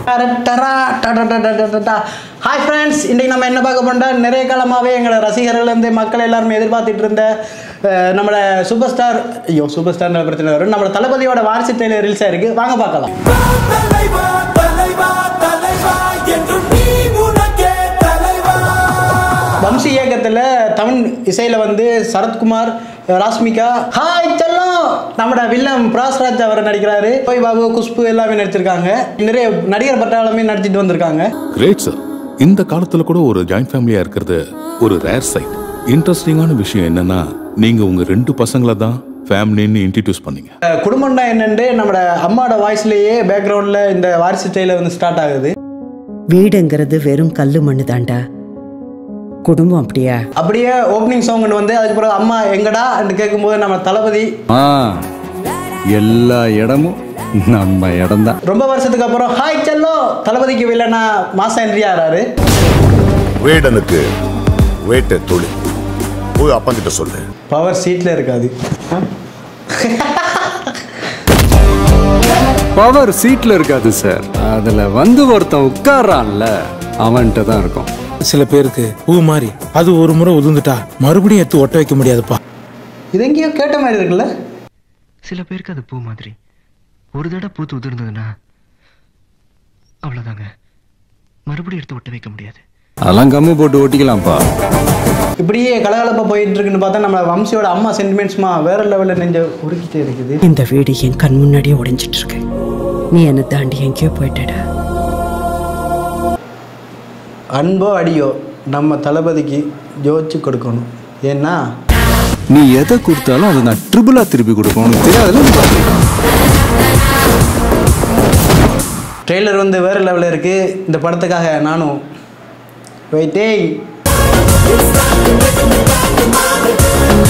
hi friends இன்றைக்கி நம்ம என்ன பார்க்க போறோம்னா நிறைய காலமாகவே எங்களோட ரசிகர்கள் வந்து மக்கள் எல்லாருமே எதிர்பார்த்துட்டு இருந்த அஹ், நம்மளோட சூப்பர் ஸ்டார் ஐயோ சூப்பர் ஸ்டார் பிரச்சனை வரும் நம்மளோட தளபதியோட வாரிசு ட்ரெயிலர் ரிலீஸ் ஆயிருக்கு வாங்க பார்க்கலாம் தலைவா தலைவா தலைவா என்றும் நீ உனக்கே தலைவா வம்சி இயக்கத்தில் தமிழ் இசையில் வந்து சரத்குமார் ராஸ்மிகா ஹாய் செல்லம் நம்மளோட வில்லம் பிராஸ்ராஜ் அவர் நடிக்கிறாரு போய் பாபு குஷ்பு எல்லாமே நடிச்சிருக்காங்க நிறைய நடிகர் பட்டாளமே நடிச்சிட்டு வந்திருக்காங்க கிரேட் சார் இந்த காலத்துல கூட ஒரு ஜாயிண்ட் ஃபேமிலியா இருக்கிறது ஒரு ரேர் சைட் இன்ட்ரெஸ்டிங்கான விஷயம் என்னன்னா நீங்க உங்க ரெண்டு பசங்களை தான் ஃபேமிலின்னு இன்ட்ரடியூஸ் பண்ணீங்க அஹ் குடும்பம்னா என்னன்ட்டு நம்மளோட அம்மாவோட வாய்ஸ்லேயே பேக்ரவுண்டில் இந்த வாரிசு ட்ரெயிலர் வந்து ஸ்டார்ட் ஆகுது வீடுங்கிறது வெறும் கல்லு மண்ணு தாண்டா குடும்பம் அப்படியா அப்படியே ஓப்பனிங் சாங்னு வந்து அதுக்கு பிறகு அம்மா எங்கடா கேட்கும்போது நம்ம தளபதி ஆ எல்லா இடமும் நம்ம இடம்தான் ரொம்ப வருஷத்துக்கு அப்புறம் ஹாய் செல்லோ தளபதிக்கு வில்லனா மாசம் என்ட்ரி ஆறாரு வேடனுக்கு வேட்டை தொழில் போய் அப்பங்கிட்ட சொல்லு பவர் சீட்ல இருக்காது பவர் சீட்ல இருக்காது சார் அதுல வந்து ஒருத்தன் உட்கார்றான்ல அவன்கிட்ட தான் இருக்கும் சில பேருக்கு பூ மாதிரி அது ஒரு முறை உதிர்ந்துட்டா மறுபடியும் எடுத்து ஒட்ட வைக்க முடியாதுப்பா இது எங்கேயோ கேட்ட மாதிரி இருக்குல்ல சில பேருக்கு அது பூ மாதிரி ஒரு தடவை பூத்து உதிர்ந்ததுன்னா அவ்வளோதாங்க மறுபடியும் எடுத்து ஒட்ட வைக்க முடியாது அதெல்லாம் கம்மி போட்டு ஓட்டிக்கலாம்ப்பா இப்படியே கலகலப்பா போயிட்டு இருக்குன்னு பார்த்தா நம்ம வம்சியோட அம்மா சென்டிமெண்ட்ஸ்மா வேற லெவலில் நெஞ்ச உருக்கிட்டே இருக்குது இந்த வீடு என் கண் முன்னாடியே உடைஞ்சிட்டு இருக்கு நீ என்னை தாண்டி எங்கேயோ போயிட்டடா அன்போ அடியோ நம்ம தளபதிக்கு யோசிச்சு கொடுக்கணும் ஏன்னா நீ எதை கொடுத்தாலும் அதை நான் ட்ரிபிளா திருப்பி கொடுப்பேன் உனக்கு தெரியாதுல்ல ட்ரெய்லர் வந்து வேறு லெவலில் இருக்குது இந்த படத்துக்காக நானும் வெயிட்டேய்